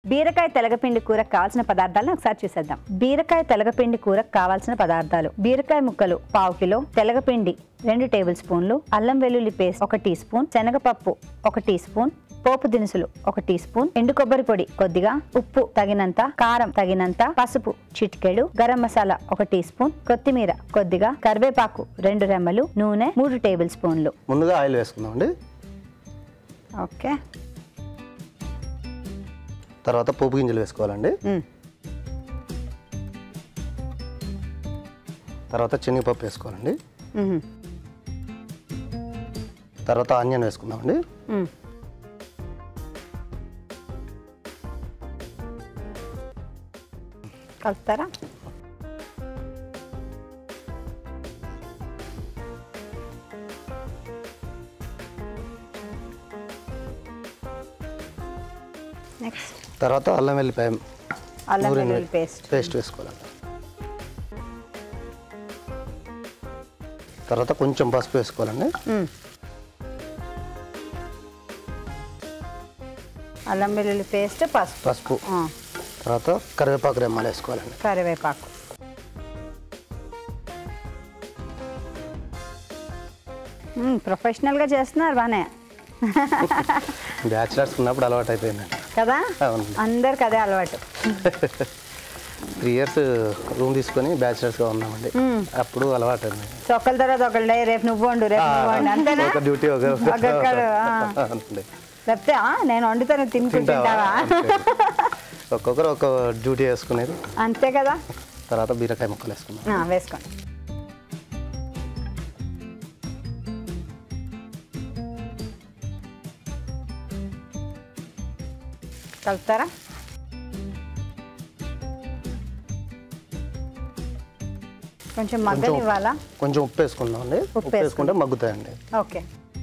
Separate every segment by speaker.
Speaker 1: బీరకాయ తెలగపిండి కూరకు కావాల్సిన పదార్థాలను ఒకసారి చూసేద్దాం బీరకాయ తెలగపిండి కూరకు కావాల్సిన పదార్థాలు బీరకాయ ముక్కలు పావు కిలో తెలగపిండి రెండు టేబుల్ స్పూన్లు అల్లం వెల్లుల్లి పేస్ట్ ఒక టీ స్పూన్ శనగపప్పు ఒక టీ స్పూన్ పోపు దినుసులు ఒక టీ స్పూన్ ఎండు కొబ్బరి పొడి కొద్దిగా ఉప్పు తగినంత కారం తగినంత పసుపు చిటికెడు గరం మసాలా ఒక టీ స్పూన్ కొత్తిమీర కొద్దిగా కరివేపాకు రెండు రెమ్మలు నూనె మూడు టేబుల్ స్పూన్లు
Speaker 2: ముందుగా ఆయిల్ వేసుకుందామండి
Speaker 1: ఓకే
Speaker 2: తర్వాత పోపు గింజలు వేసుకోవాలండి
Speaker 1: మ్.
Speaker 2: తర్వాత శనగపప్పు వేసుకోవాలండి
Speaker 1: మ్మ్.
Speaker 2: తర్వాత ఆనియన్ వేసుకుందామండి
Speaker 1: మ్మ్. కలుపుతారా నెక్స్ట్
Speaker 2: తర్వాత అల్లం వెల్లిపాయ
Speaker 1: అల్లం
Speaker 2: నూరిన
Speaker 1: వెల్లుల్లి పేస్ట్
Speaker 2: పేస్ట్ వేసుకోవాలండి తర్వాత కొంచెం పసుపు వేసుకోవాలండి
Speaker 1: మ్మ్. అల్లం వెల్లుల్లి పేస్ట్ పసుపు
Speaker 2: పసుపు
Speaker 1: ఆ,
Speaker 2: తర్వాత కరివేపాకు రెమ్మలు వేసుకోవాలండి
Speaker 1: కరివేపాకు మ్మ్, ప్రొఫెషనల్గా చేస్తున్నారు బానే
Speaker 2: బ్యాచిలర్స్ ఉన్నప్పుడు అలవాటు అయిపోయిందండి
Speaker 1: కదా
Speaker 2: అవునండి
Speaker 1: అందరికి అదే అలవాటు
Speaker 2: త్రీ ఇయర్స్ రూమ్ తీసుకొని బ్యాచిలర్స్గా ఉన్నామండి అప్పుడు అలవాటు అండి
Speaker 1: సో ఒకళ్ళ తర్వాత ఒకళ్ళ రేపు నువ్వు వండు రేపు నువ్వు వండు అంతేనా
Speaker 2: ఒక డ్యూటీ ఒక
Speaker 1: ఒక్కొక్కరు, ఆ.
Speaker 2: అవునండి.
Speaker 1: లేకపోతే "ఆ, నేను వండుతాను తినుకుంటుంటావా
Speaker 2: అంతే. ఒక్కొక్కరు ఒక డ్యూటీ వేసుకునేది
Speaker 1: అంతే కదా
Speaker 2: తర్వాత బీరకాయ ముక్కలు వేసుకున్నాం
Speaker 1: ఆ, వేసుకోండి కలుపుతారా కొంచెం మగ్గని ఇవ్వాలా
Speaker 2: కొంచెం ఉప్పు వేసుకుందాం అండి
Speaker 1: ఉప్పు
Speaker 2: ఉప్పు వేసుకుంటే మగ్గుతాయండి
Speaker 1: ఓకే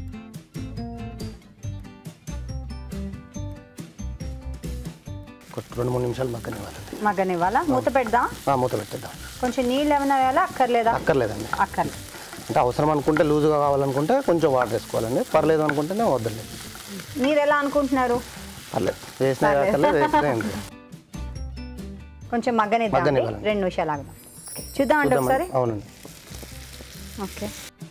Speaker 2: ఒక రెండు మూడు నిమిషాలు మగ్గనివ్వాలండి
Speaker 1: మగ్గనివ్వాలా మూత పెడదాం
Speaker 2: ఆ, మూత పెట్టేద్దాం
Speaker 1: కొంచెం నీళ్ళు ఏమైనా వేయాలా అక్కర్లేదా
Speaker 2: అక్కర్లేదండి
Speaker 1: అక్కర్లేదు
Speaker 2: అంటే అవసరం అనుకుంటే లూజుగా కావాలనుకుంటే కొంచెం వాటర్ వేసుకోవాలండి పర్లేదు అనుకుంటేనే వద్దండి
Speaker 1: మీరు ఎలా అనుకుంటున్నారు
Speaker 2: పర్లేదు వేసినా అక్కర్లేదు వేసినా ఏం లేదు.
Speaker 1: కొంచెం మగ్గనిద్దాం
Speaker 2: మగ్గనివ్వాలండి.
Speaker 1: రెండు నిమిషాలు ఆగుదాం చూద్దామండి
Speaker 2: చూద్దామా?
Speaker 1: ఒకసారి
Speaker 2: అవునండి
Speaker 1: ఓకే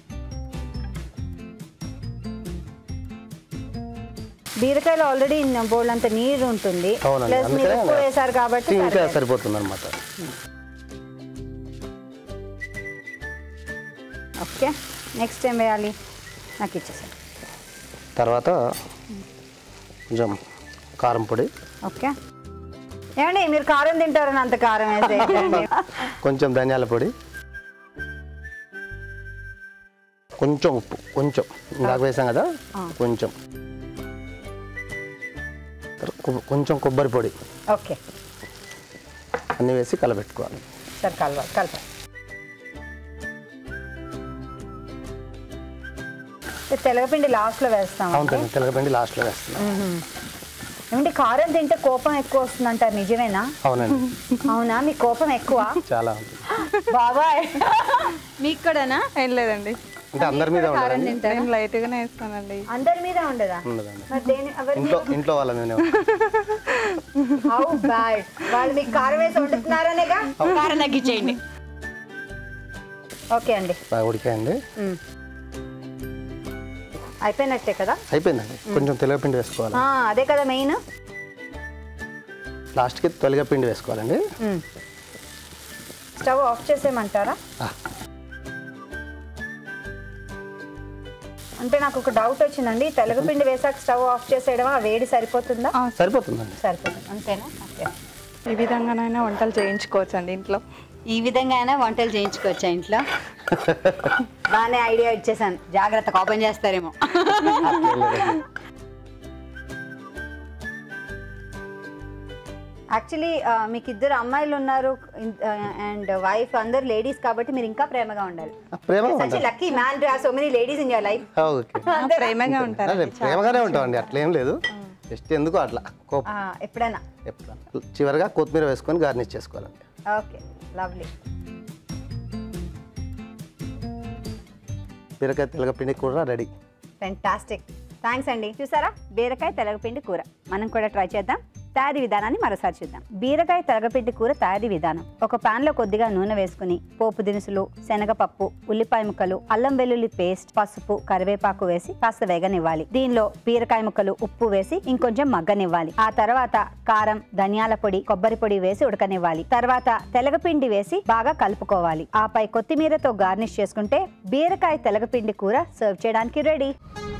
Speaker 1: బీరకాయలో ఆల్రెడీ బోల్డ్ అంత నీరు ఉంటుంది
Speaker 2: అవునండి
Speaker 1: ప్లస్ మీరు
Speaker 2: అందుకనే
Speaker 1: ఉప్పు వేశారు కాబట్టి
Speaker 2: ఇంకా
Speaker 1: సరిపోయింది.
Speaker 2: సరిపోతుంది అనమాట
Speaker 1: ఓకే నెక్స్ట్ ఏం వేయాలి నాకు ఇచ్చేసాను
Speaker 2: తర్వాత కొంచెం కారం పొడి
Speaker 1: ఓకే ఏమండి మీరు కారం తింటారని అంత కారం వేసేయండి
Speaker 2: కొంచెం ధనియాల పొడి కొంచెం ఉప్పు కొంచెం ఇందాక వేసాం కదా కొంచెం తర్వాత కొ- కొంచెం కొబ్బరి పొడి
Speaker 1: ఓకే
Speaker 2: అన్నీ వేసి కలబెట్టుకోవాలి
Speaker 1: సరే కలవాలి కలపాలి ఈ తెలగపిండి లాస్ట్లో వేస్తాం
Speaker 2: అవును తెలగపిండి లాస్ట్లో వేస్తున్నాం
Speaker 1: ఏమంటే కారం తింటే కోపం ఎక్కువ వస్తుంది అంటారు నిజమేనా
Speaker 2: అవునండి
Speaker 1: అవునా మీ కోపం ఎక్కువ
Speaker 2: చాలా ఉంటుంది
Speaker 1: బాబాయ్
Speaker 3: మీకు కూడానా ఏం లేదండి
Speaker 2: అంటే అందరి మీద ఉండదండి
Speaker 3: నేను లైట్ గానే వేస్తానండి
Speaker 1: అందరి మీద ఉండదా
Speaker 2: ఉండదండి
Speaker 1: మరి దేని ఎవరి
Speaker 2: ఇంట్లో ఇంట్లో వాళ్ళ మీద
Speaker 1: హౌ బ్యాడ్ వాళ్ళు మీకు కారం వేసి వండుతున్నారనేగా కారం తగ్గించేయండి ఓకే అండి
Speaker 2: బాగా ఉడికాయండి
Speaker 1: మ్మ్. అయిపోయినట్టే కదా
Speaker 2: అయిపోయిందండి కొంచెం తెలగపిండి వేసుకోవాలి
Speaker 1: ఆ, అదే కదా మెయిన్
Speaker 2: లాస్ట్కి తెలగపిండి వేసుకోవాలండి
Speaker 1: స్టవ్ ఆఫ్ చేసేయమంటారా
Speaker 2: ఆ,
Speaker 1: అంటే నాకు ఒక డౌట్ వచ్చిందండి తెలగపిండి వేసాక స్టవ్ ఆఫ్ చేసేయడం ఆ వేడి సరిపోతుందా
Speaker 2: సరిపోతుందండి
Speaker 1: సరిపోతుంది అంతేనా ఓకే
Speaker 3: ఈ విధంగానైనా వంటలు చేయించుకోవచ్చు అండి ఇంట్లో
Speaker 1: ఈ విధంగా అయినా వంటలు చేయించుకోవచ్చా ఇంట్లో బాగానే ఐడియా ఇచ్చేసాను జాగ్రత్త ఓపెన్ చేస్తారేమో యాక్చువల్లీ మీకు ఇద్దరు అమ్మాయిలు ఉన్నారు అండ్ వైఫ్ అందరు లేడీస్ కాబట్టి మీరు ఇంకా ప్రేమగా ఉండాలి
Speaker 2: ప్రేమ
Speaker 1: such lucky man to so many ladies in your life
Speaker 2: okay
Speaker 3: ప్రేమగా ఉంటారు
Speaker 2: అదే ప్రేమగానే ఉంటామండి అట్లేం లేదు జస్ట్ ఎందుకు అట్లా కోపం
Speaker 1: ఎప్పుడైనా
Speaker 2: ఎప్పుడు చివరిగా కొత్తిమీర వేసుకొని గార్నిష్ చేసుకోవాలండి
Speaker 1: ఓకే లవ్లీ
Speaker 2: బీరకాయ తెలగపిండి కూడా రెడీ
Speaker 1: ఫెంటాస్టిక్ థ్యాంక్స్ అండి చూసారా బీరకాయ తెలగపిండి కూర మనం కూడా ట్రై చేద్దాం తయారీ విధానాన్ని మరోసారి చూద్దాం బీరకాయ తెలగపిండి కూర తయారీ విధానం ఒక పాన్ లో కొద్దిగా నూనె వేసుకుని పోపు దినుసులు శనగపప్పు ఉల్లిపాయ ముక్కలు అల్లం వెల్లుల్లి పేస్ట్ పసుపు కరివేపాకు వేసి కాస్త వేగనివ్వాలి దీనిలో బీరకాయ ముక్కలు ఉప్పు వేసి ఇంకొంచెం మగ్గనివ్వాలి ఆ తర్వాత కారం ధనియాల పొడి కొబ్బరి పొడి వేసి ఉడకనివ్వాలి తర్వాత తెలగపిండి వేసి బాగా కలుపుకోవాలి ఆపై కొత్తిమీరతో గార్నిష్ చేసుకుంటే బీరకాయ తెలగపిండి కూర సర్వ్ చేయడానికి రెడీ